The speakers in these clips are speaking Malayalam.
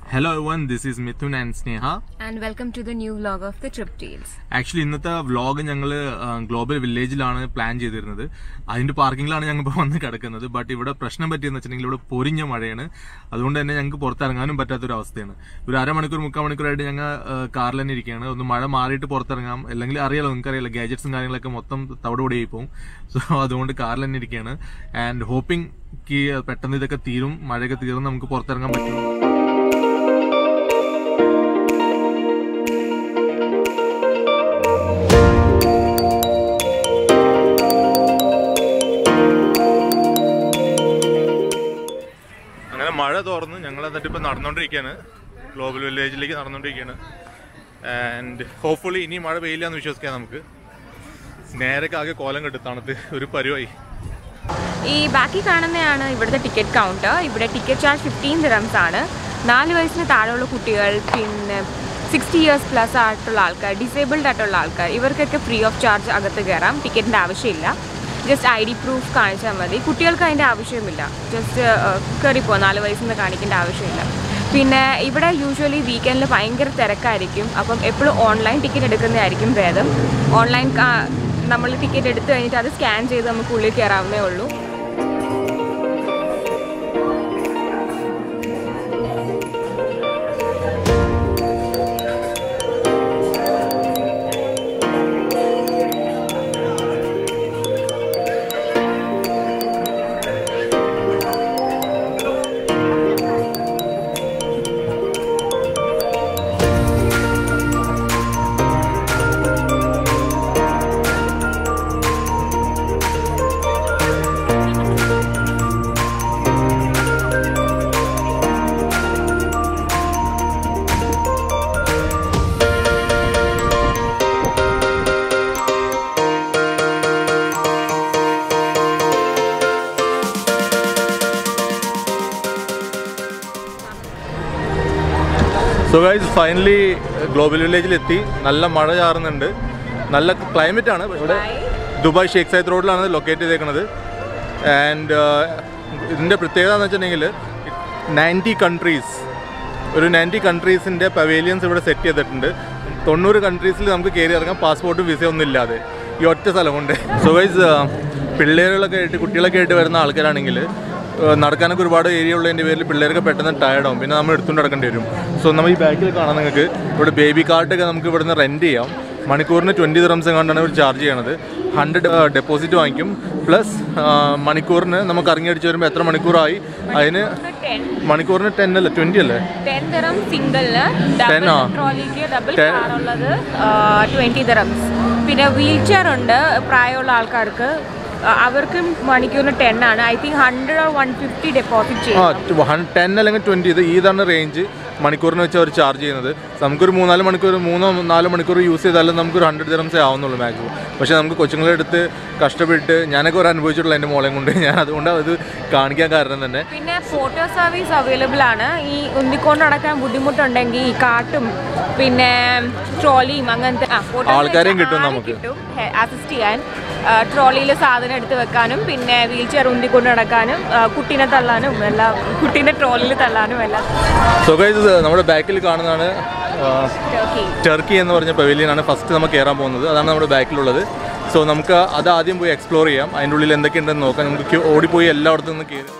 Hello one this is Mithun and Sneha and welcome to the new vlog of the Trip Tales. Actually ഇന്നത്തെ വ്ളോഗ് ഞങ്ങൾ ഗ്ലോബൽ വില്ലേജിലാണ് പ്ലാൻ ചെയ്തിരുന്നത് അതിന്റെ പാർക്കിങ്ങിലാണ് ഞങ്ങൾ ഇപ്പോൾ വന്ന് കിടക്കുന്നത് ബട്ട് ഇവിടെ പ്രശ്നം പറ്റിയെന്ന് വെച്ചിട്ടുണ്ടെങ്കിൽ ഇവിടെ പൊരിഞ്ഞ മഴയാണ് അതുകൊണ്ട് തന്നെ ഞങ്ങൾക്ക് പുറത്തിറങ്ങാനും പറ്റാത്തൊരു അവസ്ഥയാണ് ഒരു അരമണിക്കൂർ മുക്കാൽ മണിക്കൂറായിട്ട് ഞങ്ങൾ കാറിൽ തന്നെ ഇരിക്കുകയാണ് ഒന്ന് മഴ മാറിയിട്ട് പുറത്തിറങ്ങാം അല്ലെങ്കിൽ അറിയാലോ നിങ്ങൾക്ക് അറിയാലോ ഗാജറ്റ്സും കാര്യങ്ങളൊക്കെ മൊത്തം തവിടുപൊടിയായി പോകും സോ അതുകൊണ്ട് കാറിൽ തന്നെ ഇരിക്കുകയാണ് ആൻഡ് ഹോപ്പിംഗ് പെട്ടെന്ന് ഇതൊക്കെ തീരും മഴയൊക്കെ തീർന്ന് നമുക്ക് പുറത്തിറങ്ങാൻ പറ്റും അങ്ങനെ മഴ തോർന്ന് ഞങ്ങൾ എന്നിട്ട് ഇപ്പം നടന്നുകൊണ്ടിരിക്കുകയാണ് ഗ്ലോബൽ വില്ലേജിലേക്ക് നടന്നുകൊണ്ടിരിക്കുകയാണ് ആൻഡ് ഹോപ്പ്ഫുള്ളി ഇനി മഴ പെയ്യില്ല എന്ന് വിശ്വസിക്കാം നമുക്ക് നേരൊക്കെ ആകെ കോലം കെട്ട് തണുത്ത് ഒരു പരിവായി ഈ ബാക്കി കാണുന്നതാണ് ഇവിടുത്തെ ടിക്കറ്റ് കൗണ്ടർ ഇവിടെ ടിക്കറ്റ് ചാർജ് ഫിഫ്റ്റീൻ ദിറംസ് ആണ് നാല് വയസ്സിന് താഴെയുള്ള കുട്ടികൾ പിന്നെ സിക്സ്റ്റി ഇയേഴ്സ് പ്ലസ് ആയിട്ടുള്ള ആൾക്കാർ ഡിസേബിൾഡ് ആയിട്ടുള്ള ആൾക്കാർ ഇവർക്കൊക്കെ ഫ്രീ ഓഫ് ചാർജ് അകത്ത് കയറാം ടിക്കറ്റിൻ്റെ ആവശ്യമില്ല ജസ്റ്റ് ഐ ഡി പ്രൂഫ് കാണിച്ചാൽ മതി കുട്ടികൾക്ക് അതിൻ്റെ ആവശ്യമില്ല ജസ്റ്റ് കയറിപ്പോ നാല് വയസ്സിൽ നിന്ന് കാണിക്കേണ്ട ആവശ്യമില്ല പിന്നെ ഇവിടെ യൂഷ്വലി വീക്കെൻഡിൽ ഭയങ്കര തിരക്കായിരിക്കും അപ്പം എപ്പോഴും ഓൺലൈൻ ടിക്കറ്റ് എടുക്കുന്നതായിരിക്കും ഭേദം ഓൺലൈൻ നമ്മൾ ടിക്കറ്റ് എടുത്തു കഴിഞ്ഞിട്ട് അത് സ്കാൻ ചെയ്ത് നമുക്ക് ഉള്ളിൽ കയറാവുന്നേ ഉള്ളൂ സോ ഗൈസ് ഫൈനലി ഗ്ലോബൽ വില്ലേജിൽ എത്തി നല്ല മഴ ചാറുന്നുണ്ട് നല്ല ക്ലൈമറ്റ് ആണ് ഇവിടെ ദുബായ് ഷേഖ് സൈദ് റോഡിലാണ് ലൊക്കേറ്റ് ചെയ്തേക്കുന്നത് ആൻഡ് ഇതിൻ്റെ പ്രത്യേകത എന്ന് വെച്ചിട്ടുണ്ടെങ്കിൽ നയൻറ്റി കൺട്രീസ് ഒരു നയൻറ്റി കൺട്രീസിൻ്റെ പവേലിയൻസ് ഇവിടെ സെറ്റ് ചെയ്തിട്ടുണ്ട് തൊണ്ണൂറ് കൺട്രീസിൽ നമുക്ക് കയറി ഇറങ്ങാം പാസ്പോർട്ടും വിസ ഒന്നും ഇല്ലാതെ ഈ ഒറ്റ സ്ഥലം കൊണ്ട് സോ ഗൈസ് പിള്ളേരുകളൊക്കെ ആയിട്ട് കുട്ടികളൊക്കെ ആയിട്ട് വരുന്ന ആൾക്കാരാണെങ്കിൽ ഏഹ് നടക്കാനൊക്കെ ഒരുപാട് ഏരിയ ഉള്ളതിൻ്റെ പേരിൽ പിള്ളേർക്ക് പെട്ടെന്ന് ടയർഡാവും പിന്നെ നമ്മൾ എടുത്തുകൊണ്ട് നടക്കേണ്ടി വരും സോ നമ്മൾ ഈ ബാക്കിൽ കാണാൻ നിങ്ങൾക്ക് ഇവിടെ ബേബി കാർട്ടൊക്കെ നമുക്ക് ഇവിടുന്ന് റെൻറ്റ് ചെയ്യാം മണിക്കൂറിന് ട്വൻറ്റി ദിറംസ് എങ്ങാണ്ടാണ് ഇവർ ചാർജ് ചെയ്യണത് ഹൺഡ്രഡ് ഡെപ്പോസിറ്റ് വാങ്ങിക്കും പ്ലസ് മണിക്കൂറിന് നമുക്ക് ഇറങ്ങിയടിച്ച് വരുമ്പോൾ എത്ര മണിക്കൂറായി അതിന് ടെൻ മണിക്കൂറിന് ടെൻ അല്ലേ ട്വൻറ്റി അല്ലേ ടെൻ ദിറം സിംഗിളിന് Ten ആ? ട്രോളിക്ക് ഡബിൾ Ten. കാറുള്ളത് ട്വൻറ്റി ദിറംസ് പിന്നെ വീൽ ചെയർ ഉണ്ട് പ്രായമുള്ള ആൾക്കാർക്ക് ആ, അവർക്ക് മണിക്കൂറിന് ടെൻ ആണ് I think hundred or one fifty deposit ചെയ്യും ആ ടെൻ അല്ലെങ്കിൽ ട്വൻറ്റി ഇത് ഇതാണ് റേഞ്ച് മണിക്കൂറിന് വെച്ച് അവർ ചാർജ് ചെയ്യുന്നത് നമുക്കൊരു മൂന്നാല് മണിക്കൂർ മൂന്നോ നാല് മണിക്കൂർ യൂസ് ചെയ്താലും നമുക്കൊരു ഹൺഡ്രഡ് ദിറംസേ ആവുന്നുള്ളൂ മാക്സിമം പക്ഷേ നമുക്ക് കൊച്ചുങ്ങളെ എടുത്ത് കഷ്ടപ്പെട്ട് ഞാനൊക്കെ ഒരു അനുഭവിച്ചിട്ടുള്ള എൻ്റെ മോളെയും കൊണ്ട് ഞാൻ അതുകൊണ്ട് അത് കാണിക്കാൻ കാരണം തന്നെ പിന്നെ ഫോട്ടോ സർവീസ് അവൈലബിൾ ആണ് ഈ ഉന്തിക്കൊണ്ട് നടക്കാൻ ബുദ്ധിമുട്ടുണ്ടെങ്കിൽ ഈ കാട്ടും പിന്നെ ട്രോളിയും അങ്ങനത്തെ ആ, photos ആൾക്കാരെയും വെച്ച് കിട്ടും ആളെ നമുക്ക്. കിട്ടും അസിസ്റ്റ് ചെയ്യാൻ ട്രോളിയിൽ സാധനം എടുത്ത് വെക്കാനും പിന്നെ വീൽ ചെയർ ഉന്തിക്കൊണ്ട് നടക്കാനും ആ, കുട്ടീനെ തള്ളാനും എല്ലാം കുട്ടീനെ ട്രോളിൽ തള്ളാനും എല്ലാം സോ ഗൈസ് നമ്മുടെ ബാക്കിൽ കാണുന്നതാണ് ടർക്കി ടർക്കി എന്ന് പറഞ്ഞ പവലിയനാണ് ഫസ്റ്റ് നമുക്ക് കയറാൻ പോകുന്നത് അതാണ് നമ്മുടെ ബാക്കിലുള്ളത് സോ നമുക്ക് അത് ആദ്യം പോയി എക്സ്പ്ലോർ ചെയ്യാം അതിൻ്റെ ഉള്ളിൽ എന്തൊക്കെയുണ്ടെന്ന് നോക്കാം നമുക്ക് ക്യൂ- ഓടിപ്പോയി എല്ലായിടത്തും നിന്ന് കയറി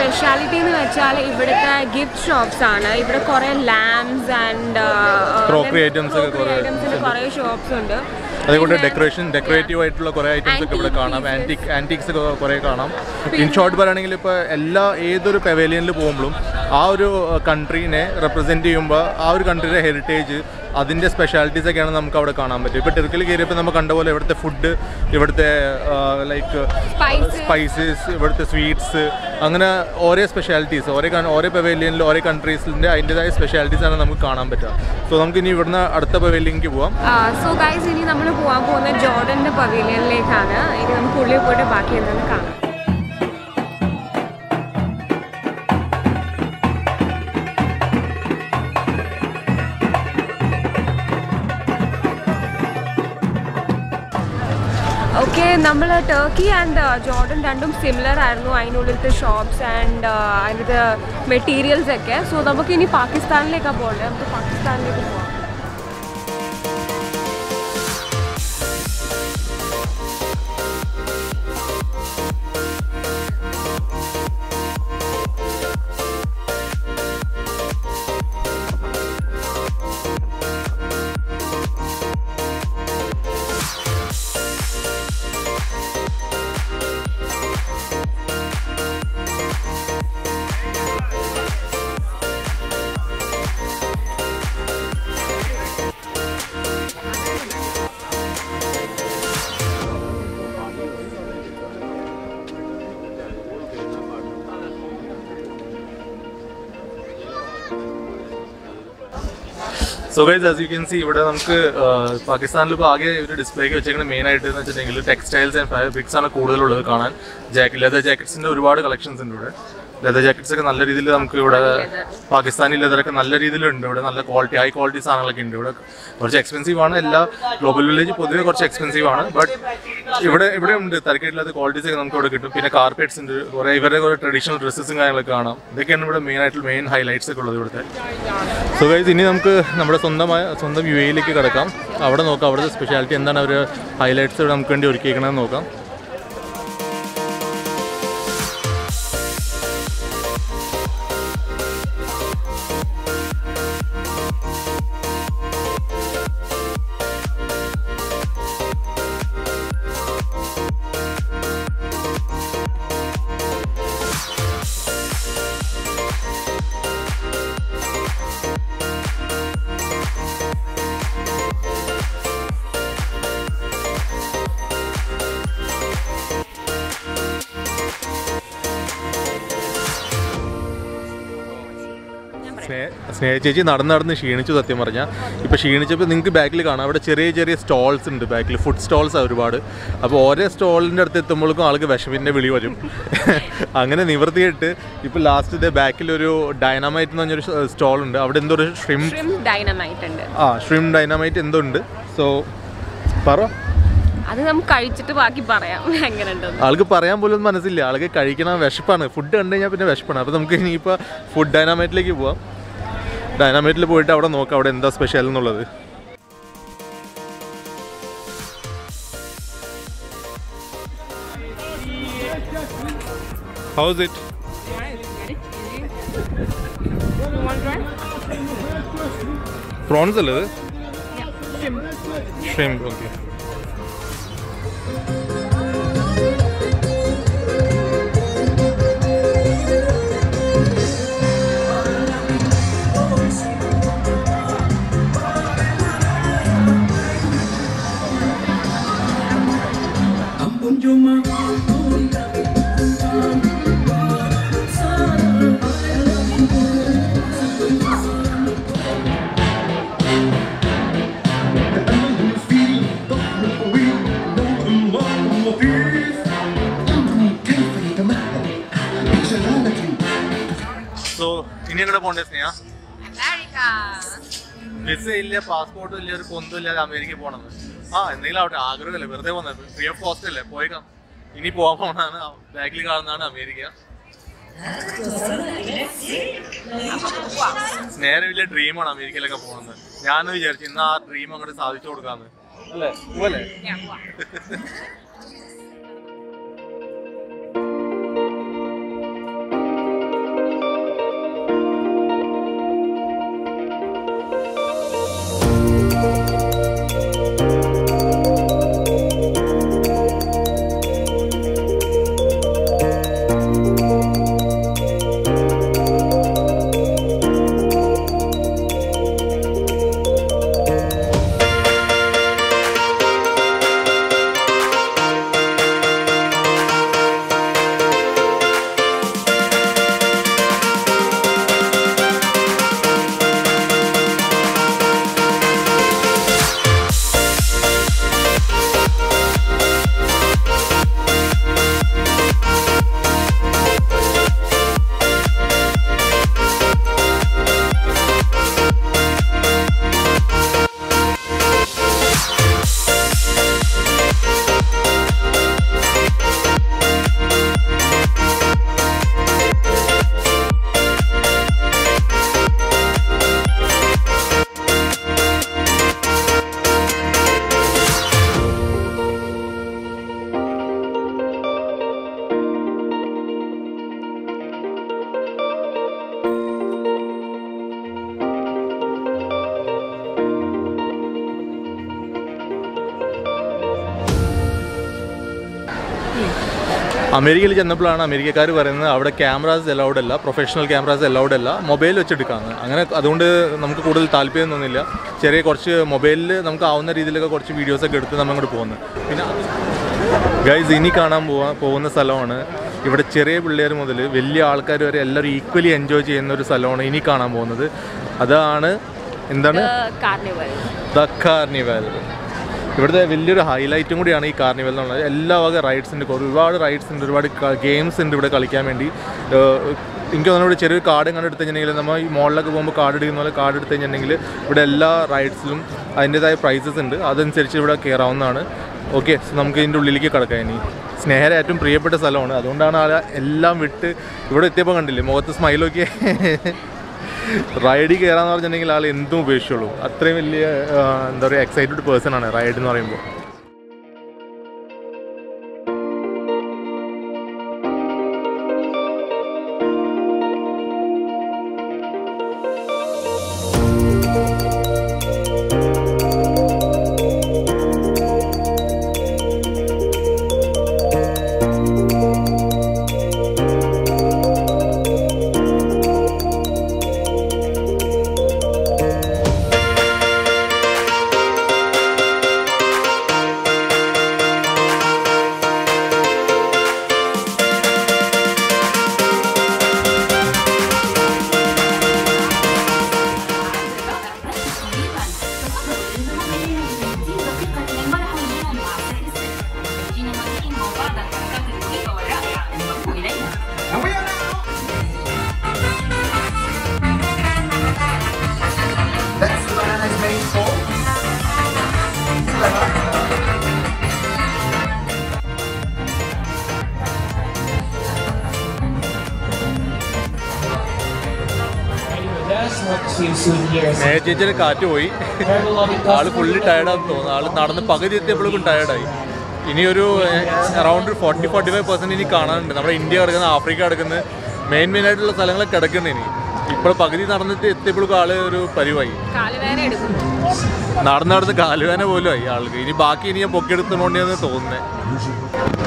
സ്പെഷ്യാലിറ്റി എന്ന് വെച്ചാൽ ഇവിടുത്തെ ഗിഫ്റ്റ് ഷോപ്സ് ആണ് ഇവിടെ കുറേ ലാംസ് ആൻഡ് Crockery items ഒക്കെ കുറേ ഐറ്റംസിന് കുറേ ഷോപ്സ് ഉണ്ട് അതേപോലെ പിന്നെ- ഡെക്കറേഷൻ ഡെക്കറേറ്റീവ് ആയിട്ടുള്ള കുറേ ഐറ്റംസ് ഒക്കെ ഇവിടെ Antique കാണാം pieces. ആൻറ്റിക് ആൻറ്റിക്സ് ഒക്കെ കുറേ കാണാം ഇൻ ഷോർട്ട് പറയുകയാണെങ്കിൽ ഇപ്പോൾ എല്ലാ ഏതൊരു പെവേലിയനിൽ പോകുമ്പോഴും ആ ഒരു കൺട്രീനെ റെപ്രസെൻറ്റ് ചെയ്യുമ്പോൾ ആ ഒരു കൺട്രിയുടെ ഹെറിറ്റേജ് അതിൻ്റെ സ്പെഷ്യാലിറ്റീസ് ഒക്കെയാണ് നമുക്ക് അവിടെ കാണാൻ പറ്റും ഇപ്പോൾ ടെർക്കിൽ കയറിയപ്പോൾ നമ്മൾ കണ്ട പോലെ ഇവിടുത്തെ ഫുഡ് ഇവിടുത്തെ ലൈക്ക് Spices. സ്പൈസസ് ഇവിടുത്തെ സ്വീറ്റ്സ് അങ്ങനെ ഓരോ സ്പെഷ്യാലിറ്റീസ് ഓരോ കൺ- ഓരോ പെവേലിയനിൽ ഓരോ കൺട്രീസിൻ്റെ അതിൻ്റെതായ സ്പെഷ്യാലിറ്റീസ് ആണ് നമുക്ക് കാണാൻ പറ്റുക സോ നമുക്ക് ഇനി ഇവിടുന്ന് അടുത്ത പെവേലിയനിലേക്ക് പോവാം സോ ഗൈസ് ഇനി നമ്മൾ പോകാൻ പോകുന്ന ജോർഡന്റെ പവീലിയനിലേക്കാണ് ഇനി നമുക്ക് ഉള്ളിൽ പോയിട്ട് ബാക്കി എന്തെന്ന് കാണാം ഓക്കെ നമ്മൾ ടർക്കി ആൻഡ് ജോർഡൻ രണ്ടും സിമിലർ ആയിരുന്നു അതിനുള്ളിലത്തെ ഷോപ്സ് ആൻഡ് അതിൻ്റെ മെറ്റീരിയൽസ് ഒക്കെ സോ നമുക്ക് ഇനി പാകിസ്ഥാനിലേക്കാണ് പോകേണ്ടത് നമുക്ക് പാകിസ്ഥാനിലേക്ക് പോകാം so guys as you can see ഇവിടെ നമുക്ക് പാകിസ്ഥാനിൽ ഇപ്പോൾ ആകെ ഒരു ഡിസ്പ്ലേക്ക് വെച്ചേക്കുന്ന മെയിൻ ആയിട്ട് എന്ന് വെച്ചിട്ടുണ്ടെങ്കിൽ ടെക്സ്റ്റൈൽസ് ആൻഡ് ഫാബ്രിക്സ് ആണ് കൂടുതലുള്ളത് കാണാൻ ജാക്കറ്റ് ലെതർ ജാക്കറ്റ്സിന്റെ ഒരുപാട് കളക്ഷൻസ് ഉണ്ട് ഇവിടെ ലെതർ ജാക്കറ്റ്സ് ഒക്കെ നല്ല രീതിയിൽ നമുക്ക് ഇവിടെ പാകിസ്ഥാനി ലെതറൊക്കെ നല്ല രീതിയിലുണ്ട് ഇവിടെ നല്ല ക്വാളിറ്റി ഹൈ ക്വാളിറ്റി സാധനങ്ങളൊക്കെ ഉണ്ട് ഇവിടെ കുറച്ച് എക്സ്പെൻസീവ് ആണ് എല്ലാ ഗ്ലോബൽ വില്ലേജ് പൊതുവെ കുറച്ച് എക്സ്പെൻസീവ് ആണ് ബട്ട് ഇവിടെ ഇവിടെ ഉണ്ട് തിരക്കില്ലാത്ത ക്വാളിറ്റീസ് ഒക്കെ നമുക്ക് ഇവിടെ കിട്ടും പിന്നെ കാർപ്പറ്റ്സ് ഉണ്ട് കുറേ ഇവരുടെ കുറേ ട്രഡീഷണൽ ഡ്രസ്സസും കാര്യങ്ങളൊക്കെ കാണാം ഇതൊക്കെയാണ് ഇവിടെ മെയിൻ ആയിട്ടുള്ള മെയിൻ ഹൈലൈറ്റ്സ് ഒക്കെ ഉള്ളത് ഇവിടുത്തെ സോ ഗൈസ് ഇനി നമുക്ക് നമ്മുടെ സ്വന്തമായ സ്വന്തം യു എയിലേക്ക് കിടക്കാം അവിടെ നോക്കാം അവിടുത്തെ സ്പെഷ്യാലിറ്റി എന്താണ് അവർ ഹൈലൈറ്റ്സ് ഇവിടെ നമുക്ക് വേണ്ടി ഒരുക്കിയിരിക്കണമെന്ന് നോക്കാം സ്നേ- സ്നേഹ ചേച്ചി നടന്ന് നടന്ന് ക്ഷീണിച്ചു സത്യം പറഞ്ഞാൽ ഇപ്പോൾ ക്ഷീണിച്ചപ്പോൾ നിങ്ങൾക്ക് ബാക്കിൽ കാണാം അവിടെ ചെറിയ ചെറിയ സ്റ്റോൾസ് ഉണ്ട് ബാക്കിൽ ഫുഡ് സ്റ്റോൾസ് ഒരുപാട് അപ്പോൾ ഓരോ സ്റ്റോളിൻ്റെ അടുത്ത് എത്തുമ്പോഴേക്കും ആൾക്ക് വിഷമിൻ്റെ വിളി വരും അങ്ങനെ നിവർത്തിയിട്ട് ഇപ്പോൾ ലാസ്റ്റ് ഇതേ ബാക്കിൽ ഒരു ഡൈനാമൈറ്റ് എന്ന് പറഞ്ഞൊരു സ്റ്റോൾ ഉണ്ട് അവിടെ എന്തോ ഒരു ഷ്രിം ഷ്രിം ഡൈനമൈറ്റ് ഉണ്ട് ആ ഷ്രിം ഡൈനാമൈറ്റ് എന്തോ ഉണ്ട് സോ പറ അത് നമുക്ക് കഴിച്ചിട്ട് ബാക്കി പറയാം എങ്ങനെ ഉണ്ടെന്ന് ആൾക്ക് പറയാൻ പോലും മനസ്സില്ല ആൾക്ക് കഴിക്കണ വിശപ്പാണ് ഫുഡ് കണ്ടു കഴിഞ്ഞാൽ പിന്നെ വിശപ്പാണ് അപ്പോൾ നമുക്ക് ഇനിയിപ്പോൾ ഫുഡ് ഡൈനാമൈറ്റിലേക്ക് പോവാം ഡൈനാമൈറ്റിൽ പോയിട്ട് അവിടെ നോക്കാം അവിടെ എന്താ സ്പെഷ്യൽ എന്നുള്ളത് ഹൗസ് ഇറ്റ് പ്രോൺസ് അല്ലേ shrimp okay Ampun cuma so ഇനി എങ്ങനെ പോണ്ടേ സ്നേഹ വിസ ഇല്ല പാസ്പോർട്ടും ഇല്ല ഒരു പൊന്തും ഇല്ലാതെ അമേരിക്കയിൽ പോകണമെന്ന് ആ എന്തെങ്കിലും അവിടെ ആഗ്രഹമല്ലേ വെറുതെ വന്നത് ഫ്രീ ഓഫ് കോസ്റ്റ് അല്ലേ പോയേക്കാം ഇനി പോകാൻ പോണതാണ് ബാക്കിൽ കാണുന്നതാണ് അമേരിക്ക നേരെ വലിയ ഡ്രീമാണ് അമേരിക്കയിലൊക്കെ പോകുന്നത് ഞാൻ വിചാരിച്ചു ഇന്ന് ആ ഡ്രീം അങ്ങോട്ട് സാധിച്ചു കൊടുക്കാന്ന് അല്ലേ പോവല്ലേ അമേരിക്കയിൽ ചെന്നപ്പോഴാണ് അമേരിക്കക്കാർ പറയുന്നത് അവിടെ ക്യാമറാസ് അലൗഡ് അല്ല പ്രൊഫഷണൽ ക്യാമറാസ് അലൗഡ് അല്ല മൊബൈൽ വെച്ചെടുക്കാമെന്ന് അങ്ങനെ അതുകൊണ്ട് നമുക്ക് കൂടുതൽ താല്പര്യം തോന്നില്ല ചെറിയ കുറച്ച് മൊബൈലിൽ നമുക്ക് ആവുന്ന രീതിയിലൊക്കെ കുറച്ച് വീഡിയോസൊക്കെ എടുത്ത് നമ്മൾ അങ്ങോട്ട് പോകുന്നത് പിന്നെ ഗൈസ് ഇനി കാണാൻ പോവാ പോകുന്ന സ്ഥലമാണ് ഇവിടെ ചെറിയ പിള്ളേർ മുതൽ വലിയ ആൾക്കാർ വരെ എല്ലാവരും ഈക്വലി എൻജോയ് ചെയ്യുന്ന ഒരു സ്ഥലമാണ് ഇനി കാണാൻ പോകുന്നത് അതാണ് എന്താണ് കാർണിവൽ ദ കാർണിവൽ ഇവിടുത്തെ വലിയൊരു ഹൈലൈറ്റും കൂടിയാണ് ഈ കാർണിവൽ എന്നുള്ളത് എല്ലാ വക റൈഡ്സ് ഉണ്ട് ഒരുപാട് റൈഡ്സ് ഉണ്ട് ഒരുപാട് ഗെയിംസ് ഉണ്ട് ഇവിടെ കളിക്കാൻ വേണ്ടി ഏഹ് എനിക്ക് തോന്നുന്നു ഇവിടെ ചെറിയൊരു കാർഡ് കണ്ട് എടുത്തു കഴിഞ്ഞിട്ടുണ്ടെങ്കിൽ നമ്മൾ ഈ മോളിലൊക്കെ പോകുമ്പോൾ കാർഡ് എടുക്കുന്ന പോലെ കാർഡ് എടുത്തു കഴിഞ്ഞിട്ടുണ്ടെങ്കിൽ ഇവിടെ എല്ലാ റൈഡ്സിലും അതിൻ്റെതായ പ്രൈസസ് ഉണ്ട് അതനുസരിച്ച് ഇവിടെ കയറാവുന്നതാണ് ഓക്കെ നമുക്ക് ഇതിൻ്റെ ഉള്ളിലേക്ക് കിടക്കാം ഇനി സ്നേഹര ഏറ്റവും പ്രിയപ്പെട്ട സ്ഥലമാണ് അതുകൊണ്ടാണ് ആൾ എല്ലാം വിട്ട് ഇവിടെ എത്തിയപ്പോൾ കണ്ടില്ലേ മുഖത്ത് സ്മൈലൊക്കെ റൈഡിൽ കയറാന്ന് പറഞ്ഞിട്ടുണ്ടെങ്കിൽ ആൾ എന്തും ഉപേക്ഷിച്ചുള്ളൂ അത്രയും വലിയ ആ, എന്താ പറയുക എക്സൈറ്റഡ് പേഴ്സൺ ആണ് റൈഡ് എന്ന് പറയുമ്പോൾ That's what seems soon here. ചേച്ചിയുടെ കാറ്റ് പോയി ആള് ഫുള്ളി ടയർഡാന്ന് തോന്നുന്നു ആള് നടന്ന് പകുതി എത്തിയപ്പോഴേക്കും ടയർഡായി ഇനി ഒരു around forty forty five percent ഇനി കാണാനുണ്ട് നമ്മുടെ ഇന്ത്യ കിടക്കുന്ന ആഫ്രിക്ക കിടക്കുന്ന മെയിൻ മെയിൻ ആയിട്ടുള്ള സ്ഥലങ്ങൾ കിടക്കുന്നുണ്ട് ഇനി ഇപ്പോൾ പകുതി നടന്നിട്ട് എത്തിയപ്പോഴേക്കും ആള് ഒരു പരിവായി കാലുവേന എടുക്കും നടന്ന് നടന്ന് കാലുവേന പോലും ആയി ആൾക്ക് ഇനി ബാക്കി ഇനി ഞാൻ പൊക്കിയെടുത്തോണ്ടെന്ന് തോന്നുന്നത്